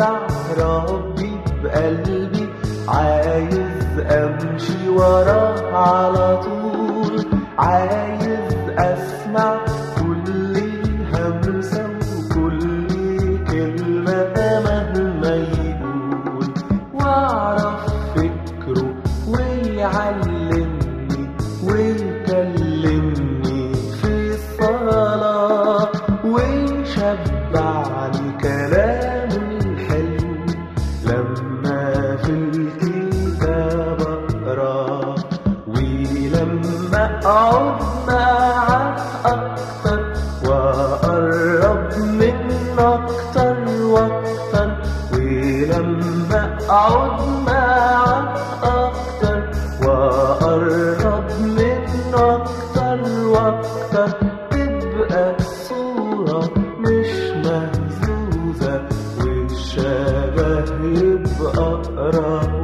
أتبع ربي بقلبي عايز أمشي وراه على طول عايز أسمع كل همسة وكل كلمة مهما يقول وأعرف فكره ويعلمني ويكلمني في الصلاة ويشبعني كلامه الحلو لما في الكتاب أقرأ ولما أقعد معاه أكتر وأقرب منه أكتر وأكتر ولما أقعد معاه أكتر وأقرب منه أكتر وأكتر تبقى الصورة مش مهزوزة والشبه يبقى أقرب